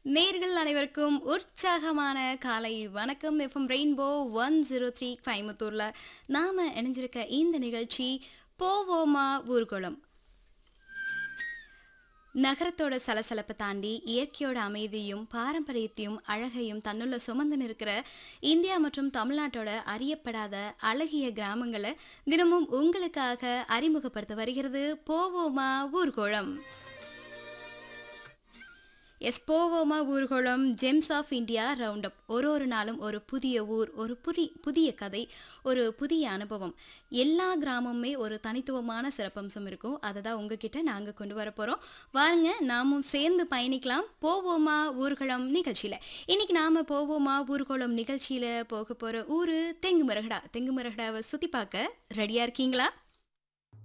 நேர்கள் அனைவருக்கும் உற்சாகமான காலை வணக்கம் FM rainbow one zero three கோயம்புத்தூர்ல நாம இணைஞ்சிருக்க இந்த நிகழ்ச்சி போவோமா ஊர்குளம் நகரத்தோட சலசலப்பை தாண்டி இயற்கையோட அமைதியும் பாரம்பரியத்தையும் அழகையும் தன்னுள்ள சுமந்து நிற்கிற இந்தியா மற்றும் தமிழ்நாட்டோட அறியப்படாத அழகிய கிராமங்களை தினமும் உங்களுக்காக அறிமுகப்படுத்த வருகிறது போவோமா ஊர்குளம் எஸ் போவோமா ஊர்வலம் gems of India round up ஒரு ஒரு நாளும் ஒரு புதிய ஊர் ஒரு புரி புதிய கதை ஒரு புதிய அனுபவம் எல்லா கிராமமுமே ஒரு தனித்துவமான சிறப்பம்சம் இருக்கும் அதை தான் உங்ககிட்ட நாங்கள் கொண்டு வர போகிறோம் வாருங்க நாமும் சேர்ந்து பயணிக்கலாம் போவோமா ஊர்வலம் நிகழ்ச்சியில் இன்னைக்கு நாம் போவோமா ஊர்வலம் நிகழ்ச்சியில் போக போகிற ஊர் தெங்கு மரகடா தெங்கு மரகடாவை சுற்றி பார்க்க ரெடியாக இருக்கீங்களா